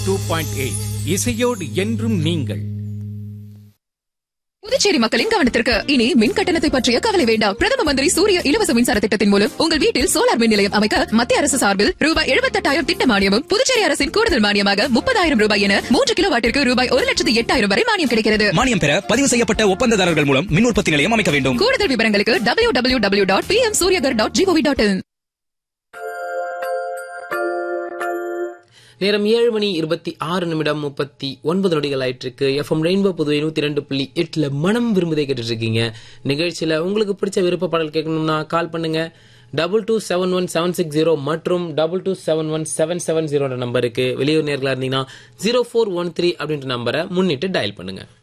two point eight இசையோடு என்றும் நீங்கள் புதுச்சேரி மக்களின் கவனத்திற்கு இனி மின் கட்டணத்தை பற்றிய கவலை வேண்டாம் பிரதம மந்திரி சூரிய இலவச மின்சார திட்டத்தின் மூலம் உங்கள் வீட்டில் சோலார் மின் நிலையம் அமைக்க மத்திய அரசு சார்பில் ரூபாய் எழுபத்தெட்டாயிரம் திட்ட மானியமும் புதுச்சேரி அரசின் கூடுதல் மானியமாக முப்பதாயிரம் ரூபாய் என மூன்று கிலோ வாட்டிற்கு ரூபாய் ஒரு லட்சத்து எட்டாயிரம் வரை மானியம் கிடைக்கிறது மானியம் பெற பதிவு செய்யப்பட்ட ஒப்பந்ததாரர்கள் மூலம் மின் உற்பத்தி நிலையம் அமைக்க வேண்டும் கூடுதல் விவரங்களுக்கு W W W dot P M Suryaghar dot GOV dot in நேரம் ஏழு மணி இருபத்தி ஆறு நிமிடம் முப்பத்தி ஒன்பது நொடிகள் ஆயிட்டிருக்கு எஃப்எம் ரெயின்போ புதுவை நூத்தி ரெண்டு புள்ளி எட்டுல மனம் விரும்புதை கேட்டுட்டு இருக்கீங்க நிகழ்ச்சியில உங்களுக்கு பிடிச்ச விருப்ப பாடல் கேட்கணும்னா கால் பண்ணுங்க double two seven one seven six zero மற்றும் double two seven one seven seven ஜீரோட நம்பருக்கு வெளியூர் நேர்களா இருந்தீங்கன்னா ஜீரோ ஃபோர் ஒன் த்ரீ அப்படின்ற நம்பரை முன்னிட்டு டயல் பண்ணுங்க